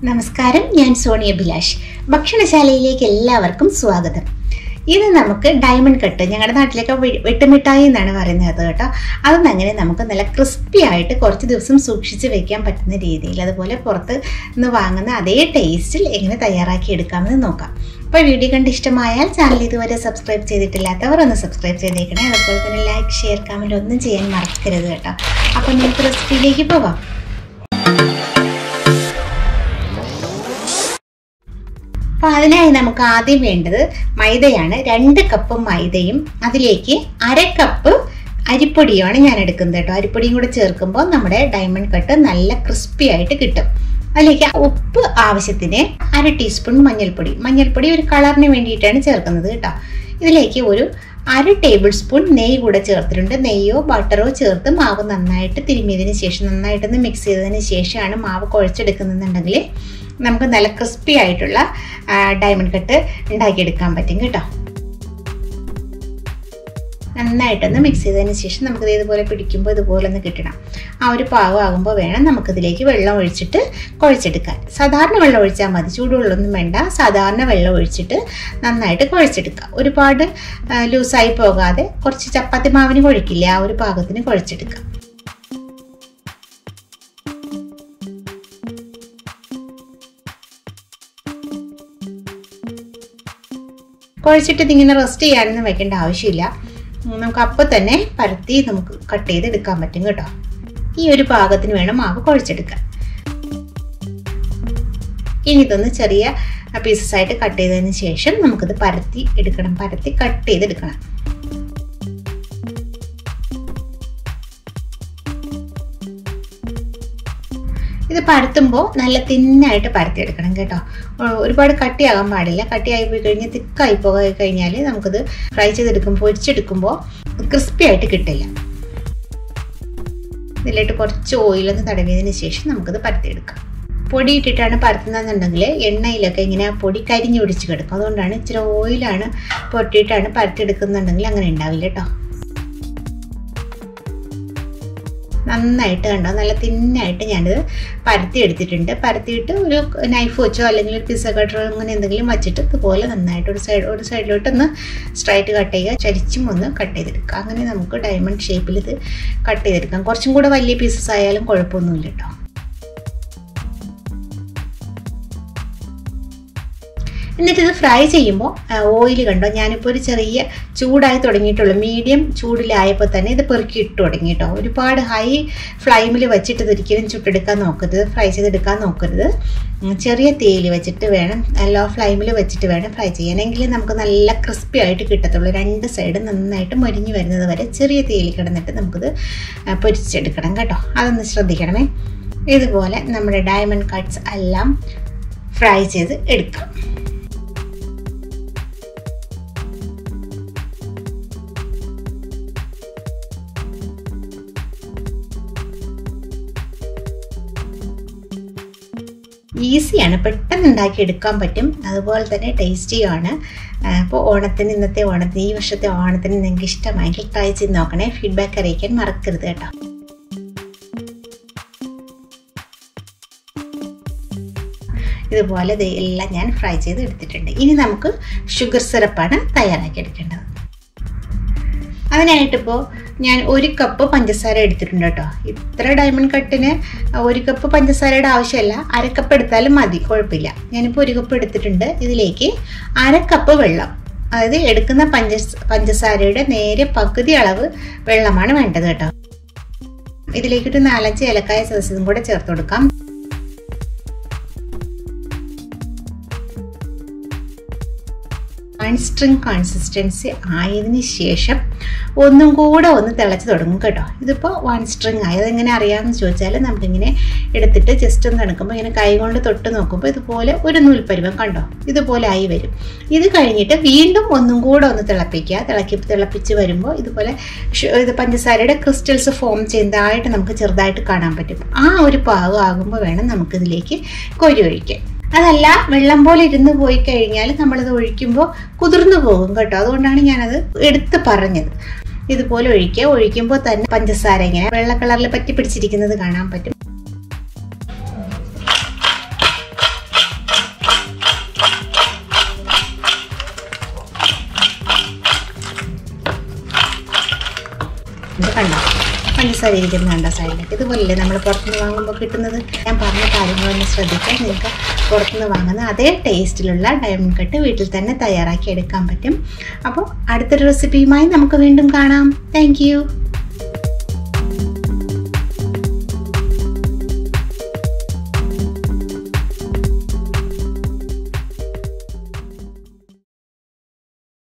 നമസ്കാരം ഞാൻ സോണിയ അഭിലാഷ് ഭക്ഷണശാലയിലേക്ക് എല്ലാവർക്കും സ്വാഗതം ഇത് നമുക്ക് ഡയമണ്ട് കട്ട് ഞങ്ങളുടെ നാട്ടിലൊക്കെ വെ- വെട്ടുമിഠായി എന്നാണ് പറയുന്നത് കേട്ടോ അതൊന്നും അങ്ങനെ നമുക്ക് നല്ല ക്രിസ്പി ആയിട്ട് കുറച്ച് ദിവസം സൂക്ഷിച്ച് വെക്കാൻ പറ്റുന്ന രീതിയിൽ അതുപോലെ പുറത്ത് നിന്ന് വാങ്ങുന്ന അതേ ടേസ്റ്റിൽ എങ്ങനെ തയ്യാറാക്കി എടുക്കാമെന്ന് നോക്കാം അപ്പോൾ വീഡിയോ കണ്ട് ഇഷ്ടമായാൽ ചാനൽ ഇതുവരെ സബ്സ്ക്രൈബ് ചെയ്തിട്ടില്ലാത്തവർ ഒന്ന് സബ്സ്ക്രൈബ് ചെയ്തേക്കണേ അതുപോലെ തന്നെ ലൈക്ക് ഷെയർ കമൻറ്റ് ഒന്നും ചെയ്യാൻ മറക്കരുത് കേട്ടോ അപ്പോൾ നമുക്ക് റെസിപ്പിയിലേക്ക് പോവാം അപ്പോൾ അതിനായി നമുക്ക് ആദ്യം വേണ്ടത് മൈദയാണ് രണ്ട് കപ്പ് മൈദയും അതിലേക്ക് അര കപ്പ് അരിപ്പൊടിയുമാണ് ഞാൻ എടുക്കുന്നത് കേട്ടോ അരിപ്പൊടിയും കൂടെ ചേർക്കുമ്പോൾ നമ്മുടെ ഡയമണ്ട് കട്ട് നല്ല ക്രിസ്പി ആയിട്ട് കിട്ടും അതിലേക്ക് ഉപ്പ് ആവശ്യത്തിന് അര ടീസ്പൂൺ മഞ്ഞൾപ്പൊടി മഞ്ഞൾപ്പൊടി ഒരു കളറിന് വേണ്ടിയിട്ടാണ് ചേർക്കുന്നത് കേട്ടോ ഇതിലേക്ക് ഒരു അര ടേബിൾ സ്പൂൺ നെയ്യ് കൂടെ ചേർത്തിട്ടുണ്ട് നെയ്യോ ബട്ടറോ ചേർത്ത് മാവ് നന്നായിട്ട് തിരുമിയതിന് ശേഷം നന്നായിട്ടൊന്ന് മിക്സ് ചെയ്തതിന് ശേഷമാണ് മാവ് കുഴച്ചെടുക്കുന്നുണ്ടെങ്കിൽ നമുക്ക് നല്ല ക്രിസ്പി ആയിട്ടുള്ള ആ, ഡയമണ്ട് കട്ട് ഉണ്ടാക്കിയെടുക്കാൻ പറ്റും കേട്ടോ നന്നായിട്ടൊന്ന് മിക്സ് ചെയ്തതിന് ശേഷം നമുക്കിത് ഇതുപോലെ പിടിക്കുമ്പോൾ ഇതുപോലെ ഒന്ന് കിട്ടണം ആ ഒരു പാകമാകുമ്പോൾ വേണം നമുക്കിതിലേക്ക് വെള്ളം ഒഴിച്ചിട്ട് കുഴച്ചെടുക്കാൻ സാധാരണ വെള്ളം ഒഴിച്ചാൽ മതി ചൂടുവെള്ളമൊന്നും വേണ്ട സാധാരണ വെള്ളം ഒഴിച്ചിട്ട് നന്നായിട്ട് കുഴച്ചെടുക്കുക ഒരുപാട് ആ, ലൂസായി പോകാതെ കുറച്ച് ചപ്പാത്തി മാവിന് കുഴക്കില്ല ആ ഒരു പാകത്തിന് കുഴച്ചെടുക്കുക കുഴച്ചിട്ട് ഇതിങ്ങനെ റെസ്റ്റ് ചെയ്യാനൊന്നും വെക്കേണ്ട ആവശ്യമില്ല ഉം, നമുക്ക് അപ്പോൾ തന്നെ പരത്തി നമുക്ക് കട്ട് ചെയ്ത് എടുക്കാൻ പറ്റും കേട്ടോ ഈ ഒരു പാകത്തിന് വേണം മാവ് കുഴച്ചെടുക്കാൻ ഇനി ഇതൊന്ന് ചെറിയ പീസസ് ആയിട്ട് കട്ട് ചെയ്തതിന് ശേഷം നമുക്കിത് പരത്തി എടുക്കണം പരത്തി കട്ട് ചെയ്തെടുക്കണം ഇത് പരത്തുമ്പോൾ നല്ല തിന്നായിട്ട് പരത്തിയെടുക്കണം കേട്ടോ ഒ- ഒരുപാട് കട്ടിയാകാൻ പാടില്ല കട്ടിയായി പോയി കഴിഞ്ഞാൽ തിക്കായി പോയി കഴിഞ്ഞാൽ നമുക്കിത് ഫ്രൈ ചെയ്തെടുക്കുമ്പോൾ പൊരിച്ചെടുക്കുമ്പോൾ ക്രിസ്പി ആയിട്ട് കിട്ടില്ല ഇതിലോട്ട് കുറച്ച് ഓയിലൊന്ന് തടവിയതിന് ശേഷം നമുക്കിത് പരത്തിയെടുക്കാം പൊടി ഇട്ടിട്ടാണ് പരത്തുന്നതെന്നുണ്ടെങ്കിൽ എണ്ണയിലൊക്കെ ഇങ്ങനെ ആ പൊടി കരിഞ്ഞു പിടിച്ച് കിടക്കും അതുകൊണ്ടാണ് ഇച്ചിരി ഓയിലാണ് പൊട്ടിയിട്ടാണ് പരത്തിയെടുക്കുന്നുണ്ടെങ്കിൽ അങ്ങനെ ഉണ്ടാവില്ല കേട്ടോ നന്നായിട്ട് കണ്ടോ നല്ല തിന്നായിട്ട് ഞാനിത് പരത്തി എടുത്തിട്ടുണ്ട് പരത്തിയിട്ട് ഒരു നൈഫ് വെച്ചോ അല്ലെങ്കിൽ ഒരു പിസ്സ കട്ടറോ അങ്ങനെ എന്തെങ്കിലും വെച്ചിട്ട് ഇതുപോലെ നന്നായിട്ട് ഒരു സൈഡ് ഒരു സൈഡിലോട്ട് ഒന്ന് സ്ട്രൈറ്റ് കട്ട് ചെയ്യുക ചരിച്ചും ഒന്ന് കട്ട് ചെയ്തെടുക്കുക അങ്ങനെ നമുക്ക് ഡയമണ്ട് ഷേപ്പിൽ ഇത് കട്ട് ചെയ്തെടുക്കാം കുറച്ചും കൂടെ വലിയ പീസസ് ആയാലും കുഴപ്പമൊന്നുമില്ല കേട്ടോ എന്നിട്ട് ഇത് ഫ്രൈ ചെയ്യുമ്പോൾ ഓയിൽ കണ്ടോ ഞാനിപ്പോൾ ഒരു ചെറിയ ചൂടായി തുടങ്ങിയിട്ടുള്ളൂ മീഡിയം ചൂടിലായപ്പോൾ തന്നെ ഇത് പെറുക്കി ഇട്ട് തുടങ്ങി കേട്ടോ ഒരുപാട് ഹൈ ഫ്ലെയിമിൽ വെച്ചിട്ട് ഇതൊരിക്കലും ചുട്ടെടുക്കാൻ നോക്കരുത് ഫ്രൈ ചെയ്തെടുക്കാൻ നോക്കരുത് ഉം, ചെറിയ തീയിൽ വെച്ചിട്ട് വേണം ലോ ഫ്ലെയിമിൽ വെച്ചിട്ട് വേണം ഫ്രൈ ചെയ്യാൻ എങ്കിൽ നമുക്ക് നല്ല ക്രിസ്പി ആയിട്ട് കിട്ടത്തുള്ളൂ രണ്ട് സൈഡ് നന്നായിട്ട് മൊരിഞ്ഞ് വരുന്നത് വരെ ചെറിയ തീയിൽ കിടന്നിട്ട് നമുക്കിത് ആ, പൊരിച്ചെടുക്കണം കേട്ടോ അതൊന്ന് ശ്രദ്ധിക്കണമേ ഇതുപോലെ നമ്മുടെ ഡയമണ്ട് കട്ട്സ് എല്ലാം ഫ്രൈ ചെയ്ത് എടുക്കാം ഈസിയാണ് പെട്ടെന്ന് ഉണ്ടാക്കി എടുക്കാൻ പറ്റും അതുപോലെ തന്നെ ടേസ്റ്റിയാണ് അപ്പോൾ ഓണത്തിന് ഇന്നത്തെ ഓണത്തിന് ഈ വർഷത്തെ ഓണത്തിന് നിങ്ങൾക്ക് ഇഷ്ടമായെങ്കിൽ ട്രൈ ചെയ്ത് നോക്കണേ ഫീഡ്ബാക്ക് അറിയിക്കാൻ മറക്കരുത് കേട്ടോ ഇതുപോലെ ദേ എല്ലാം ഞാൻ ഫ്രൈ ചെയ്ത് എടുത്തിട്ടുണ്ട് ഇനി നമുക്ക് ഷുഗർ സിറപ്പാണ് തയ്യാറാക്കി എടുക്കേണ്ടത് അതിനായിട്ടിപ്പോൾ ഞാൻ ഒരു കപ്പ് പഞ്ചസാര എടുത്തിട്ടുണ്ട് കേട്ടോ ഇത്ര ഡയമണ്ട് കട്ടിന് ഒരു കപ്പ് പഞ്ചസാരയുടെ ആവശ്യമില്ല അര കപ്പ് എടുത്താലും മതി കുഴപ്പമില്ല ഞാനിപ്പോൾ ഒരു കപ്പ് എടുത്തിട്ടുണ്ട് ഇതിലേക്ക് അര കപ്പ് വെള്ളം അതായത് എടുക്കുന്ന പഞ്ച പഞ്ചസാരയുടെ നേരെ പകുതി അളവ് വെള്ളമാണ് വേണ്ടത് കേട്ടോ ഇതിലേക്കൊരു നാലഞ്ച് ഏലക്കായ സദസ്സും കൂടെ ചേർത്ത് കൊടുക്കാം വൺ സ്ട്രിങ് കൺസിസ്റ്റൻസി ആയതിനു ശേഷം ഒന്നും കൂടെ ഒന്ന് തിളച്ച് തുടങ്ങും കേട്ടോ ഇതിപ്പോൾ വൺ സ്ട്രിങ് ആയി അതെങ്ങനെ അറിയാമെന്ന് ചോദിച്ചാൽ നമുക്കിങ്ങനെ എടുത്തിട്ട് ജസ്റ്റ് ഒന്ന് തണുക്കുമ്പോൾ ഇങ്ങനെ കൈ കൊണ്ട് തൊട്ട് നോക്കുമ്പോൾ ഇതുപോലെ ഒരു നൂൽപ്പരുവം കണ്ടോ ഇതുപോലെ ആയി വരും ഇത് കഴിഞ്ഞിട്ട് വീണ്ടും ഒന്നും കൂടെ ഒന്ന് തിളപ്പിക്കുക തിളക്കി തിളപ്പിച്ച് വരുമ്പോൾ ഇതുപോലെ ഷു- ഇത് പഞ്ചസാരയുടെ ക്രിസ്റ്റൽസ് ഫോം ചെയ്യുന്നതായിട്ട് നമുക്ക് ചെറുതായിട്ട് കാണാൻ പറ്റും ആ ഒരു പാകം ആകുമ്പോൾ വേണം നമുക്കിതിലേക്ക് കൊരി ഒഴിക്കാൻ അതല്ല വെള്ളം പോലെ ഇരുന്ന് പോയി കഴിഞ്ഞാൽ നമ്മളിത് ഒഴിക്കുമ്പോൾ കുതിർന്നു പോകും കേട്ടോ അതുകൊണ്ടാണ് ഞാനത് എടുത്ത് പറഞ്ഞത് ഇതുപോലെ ഒഴിക്കുക ഒഴിക്കുമ്പോൾ തന്നെ പഞ്ചസാര ഇങ്ങനെ വെള്ള കളറിൽ പറ്റി പിടിച്ചിരിക്കുന്നത് കാണാൻ പറ്റും ഇത് കണ്ടോ പഞ്ചസാര ഇരിക്കുന്ന കണ്ടോ സൈഡിലേക്ക് ഇതുപോലല്ലേ നമ്മൾ പുറത്തുനിന്ന് വാങ്ങുമ്പോൾ കിട്ടുന്നത് ഞാൻ പറഞ്ഞ കാര്യങ്ങളൊന്ന് ശ്രദ്ധിക്കാൻ നിങ്ങൾക്ക് പുറത്തുനിന്ന് വാങ്ങുന്ന അതേ ടേസ്റ്റിലുള്ള ഡയമണ്ട് കട്ട് വീട്ടിൽ തന്നെ തയ്യാറാക്കി എടുക്കാൻ പറ്റും അപ്പോൾ അടുത്തൊരു റെസിപ്പിയുമായി നമുക്ക് വീണ്ടും കാണാം താങ്ക്